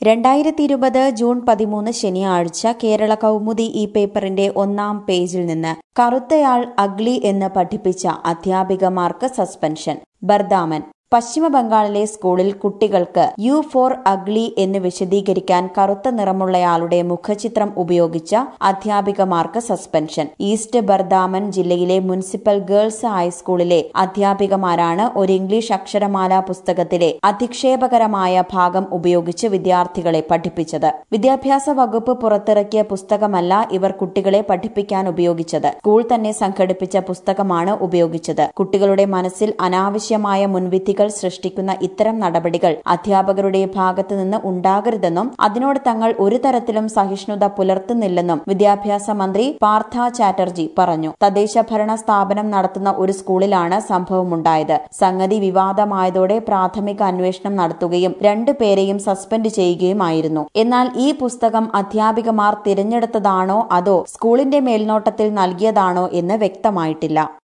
രണ്ടായിരത്തി ഇരുപത് ജൂൺ പതിമൂന്ന് ശനിയാഴ്ച കേരള കൗമുദി ഈ പേപ്പറിന്റെ ഒന്നാം പേജിൽ നിന്ന് കറുത്തയാൾ അഗ്ലി എന്ന് പഠിപ്പിച്ച അധ്യാപികമാർക്ക് സസ്പെൻഷൻ ബർദാമൻ പശ്ചിമ ബംഗാളിലെ സ്കൂളിൽ കുട്ടികൾക്ക് യു ഫോർ അഗ്ലി എന്ന് വിശദീകരിക്കാൻ കറുത്ത നിറമുള്ളയാളുടെ മുഖചിത്രം ഉപയോഗിച്ച അധ്യാപികമാർക്ക് സസ്പെൻഷൻ ഈസ്റ്റ് ബർദാമൻ ജില്ലയിലെ മുനിസിപ്പൽ ഗേൾസ് ഹൈസ്കൂളിലെ അധ്യാപികമാരാണ് ഒരു ഇംഗ്ലീഷ് അക്ഷരമാല പുസ്തകത്തിലെ അധിക്ഷേപകരമായ ഭാഗം ഉപയോഗിച്ച് വിദ്യാർത്ഥികളെ പഠിപ്പിച്ചത് വിദ്യാഭ്യാസ വകുപ്പ് പുറത്തിറക്കിയ പുസ്തകമല്ല ഇവർ കുട്ടികളെ പഠിപ്പിക്കാൻ ഉപയോഗിച്ചത് സ്കൂൾ തന്നെ സംഘടിപ്പിച്ച പുസ്തകമാണ് ഉപയോഗിച്ചത് കുട്ടികളുടെ മനസ്സിൽ അനാവശ്യമായ മുൻവിധികൾ സൃഷ്ടിക്കുന്ന ഇത്തരം നടപടികൾ അധ്യാപകരുടെ ഭാഗത്തു നിന്ന് ഉണ്ടാകരുതെന്നും അതിനോട് തങ്ങൾ ഒരു തരത്തിലും സഹിഷ്ണുത പുലർത്തുന്നില്ലെന്നും വിദ്യാഭ്യാസ മന്ത്രി പാർത്ഥ ചാറ്റർജി പറഞ്ഞു തദ്ദേശ ഭരണ സ്ഥാപനം നടത്തുന്ന ഒരു സ്കൂളിലാണ് സംഭവമുണ്ടായത് സംഗതി വിവാദമായതോടെ പ്രാഥമിക അന്വേഷണം നടത്തുകയും രണ്ടുപേരെയും സസ്പെൻഡ് ചെയ്യുകയുമായിരുന്നു എന്നാൽ ഈ പുസ്തകം അധ്യാപികമാർ തിരഞ്ഞെടുത്തതാണോ അതോ സ്കൂളിന്റെ മേൽനോട്ടത്തിൽ നൽകിയതാണോ എന്ന് വ്യക്തമായിട്ടില്ല